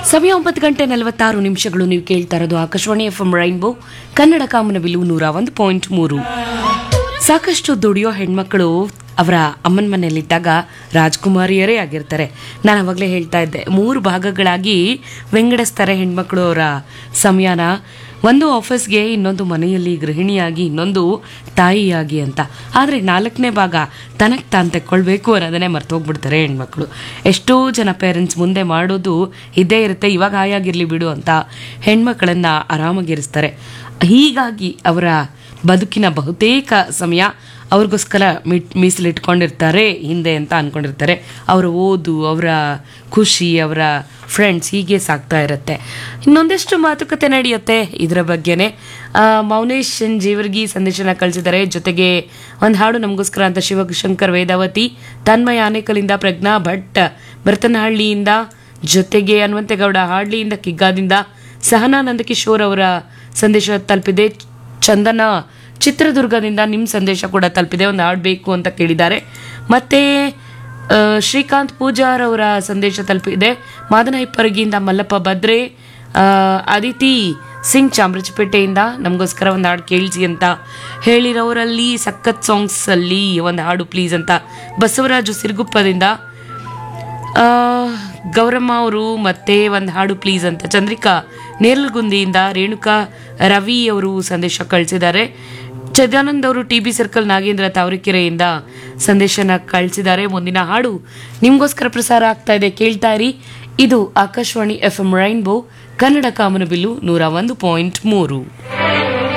ಸಮಯ ಒಂಬತ್ತು ಗಂಟೆ ನಲವತ್ತಾರು ನಿಮಿಷಗಳು ನೀವು ಕೇಳ್ತಾ ಇರೋದು Akashvani FM rainbow Kannada ಕಾಮನಬಿಲು ನೂರ ಒಂದು ಪಾಯಿಂಟ್ ಮೂರು ಸಾಕಷ್ಟು ದುಡಿಯೋ ಹೆಣ್ಮಕ್ಳು ಅವರ ಅಮ್ಮನ ಮನೆಯಲ್ಲಿದ್ದಾಗ ರಾಜ್ಕುಮಾರಿಯರೇ ಆಗಿರ್ತಾರೆ ನಾನು ಅವಾಗಲೇ ಹೇಳ್ತಾ ಇದ್ದೆ ಮೂರು ಭಾಗಗಳಾಗಿ ವಿಂಗಡಿಸ್ತಾರೆ ಹೆಣ್ಮಕ್ಳು ಅವರ ಸಮಯನ ಒಂದು ಆಫೀಸ್ಗೆ ಇನ್ನೊಂದು ಮನೆಯಲ್ಲಿ ಗೃಹಿಣಿಯಾಗಿ ಇನ್ನೊಂದು ತಾಯಿಯಾಗಿ ಅಂತ ಆದರೆ ನಾಲ್ಕನೇ ಭಾಗ ತನಗೆ ತಾನು ತೆಕ್ಕೊಳ್ಬೇಕು ಅನ್ನೋದನ್ನೇ ಮರ್ತೋಗ್ಬಿಡ್ತಾರೆ ಹೆಣ್ಮಕ್ಳು ಎಷ್ಟೋ ಜನ ಪೇರೆಂಟ್ಸ್ ಮುಂದೆ ಮಾಡೋದು ಇದ್ದೇ ಇರುತ್ತೆ ಇವಾಗ ಹಾಯಾಗಿರ್ಲಿ ಬಿಡು ಅಂತ ಹೆಣ್ಮಕ್ಳನ್ನ ಆರಾಮಾಗಿರಿಸ್ತಾರೆ ಹೀಗಾಗಿ ಅವರ ಬದುಕಿನ ಬಹುತೇಕ ಸಮಯ ಅವ್ರಿಗೋಸ್ಕರ ಮಿಟ್ ಮೀಸಲಿಟ್ಕೊಂಡಿರ್ತಾರೆ ಹಿಂದೆ ಅಂತ ಅಂದ್ಕೊಂಡಿರ್ತಾರೆ ಅವರ ಓದು ಅವರ ಖುಷಿ ಅವರ ಫ್ರೆಂಡ್ಸ್ ಹೀಗೆ ಸಾಗ್ತಾ ಇರುತ್ತೆ ಇನ್ನೊಂದಷ್ಟು ಮಾತುಕತೆ ನಡೆಯುತ್ತೆ ಇದರ ಬಗ್ಗೆನೇ ಆ, ಮೌನೇಶ್ ಜೀವರ್ಗಿ ಸಂದೇಶನ ಕಳಿಸಿದ್ದಾರೆ ಜೊತೆಗೆ ಒಂದು ಹಾಡು ನಮಗೋಸ್ಕರ ಅಂತ ಶಿವಶಂಕರ್ ವೇದಾವತಿ ತನ್ಮಯ ಆನೇಕಲಿಂದ ಪ್ರಜ್ಞಾ ಭಟ್ ಭರತನಹಳ್ಳಿಯಿಂದ ಜೊತೆಗೆ ಹನುಮಂತೇಗೌಡ ಹಾಡ್ಲಿಯಿಂದ ಕಿಗ್ಗಾದಿಂದ ಸಹನಾ ನಂದಕಿಶೋರ್ ಅವರ ಸಂದೇಶ ತಲುಪಿದೆ ಚಂದನ ಚಿತ್ರದುರ್ಗದಿಂದ ನಿಮ್ಮ ಸಂದೇಶ ಕೂಡ ತಲುಪಿದೆ ಒಂದು ಹಾಡು ಬೇಕು ಅಂತ ಕೇಳಿದ್ದಾರೆ ಮತ್ತೆ ಆ, ಶ್ರೀಕಾಂತ್ ಪೂಜಾರ್ ಅವರ ಸಂದೇಶ ತಲುಪಿದೆ ಮಾದನ ಹಿಪ್ಪರಗಿಯಿಂದ ಮಲ್ಲಪ್ಪ ಬದ್ರೆ ಆ, ಅದಿತಿ ಸಿಂಗ್ ಚಾಮರಾಜಪೇಟೆಯಿಂದ ನಮಗೋಸ್ಕರ ಒಂದು ಹಾಡು ಕೇಳಿಸಿ ಅಂತ ಹೇಳಿರೋರಲ್ಲಿ ಸಖತ್ ಸಾಂಗ್ಸ್ ಅಲ್ಲಿ ಒಂದು ಹಾಡು ಪ್ಲೀಸ್ ಅಂತ ಬಸವರಾಜು ಸಿರುಗುಪ್ಪದಿಂದ ಆ, ಗೌರಮ್ಮ ಅವರು ಮತ್ತೆ ಒಂದು ಹಾಡು ಪ್ಲೀಸ್ ಅಂತ ಚಂದ್ರಿಕಾ ನೇರಲಗುಂದಿಯಿಂದ ರೇಣುಕಾ ರವಿ ಅವರು ಸಂದೇಶ ಕಳಿಸಿದ್ದಾರೆ ಚದಾನಂದ್ ಅವರು ಟಿ ಬಿ ಸರ್ಕಲ್ ನಾಗೇಂದ್ರ ತಾವರೆಕೆರೆಯಿಂದ ಸಂದೇಶನ ಕಳಿಸಿದ್ದಾರೆ ಮುಂದಿನ ಹಾಡು ನಿಮಗೋಸ್ಕರ ಪ್ರಸಾರ ಆಗ್ತಾ ಇದೆ ಕೇಳ್ತಾ ಇರಿ ಇದು Akashvani FM rainbow Kannada ಕಾಮನಬಿಲ್ಲು ನೂರ ಒಂದು ಪಾಯಿಂಟ್ ಮೂರು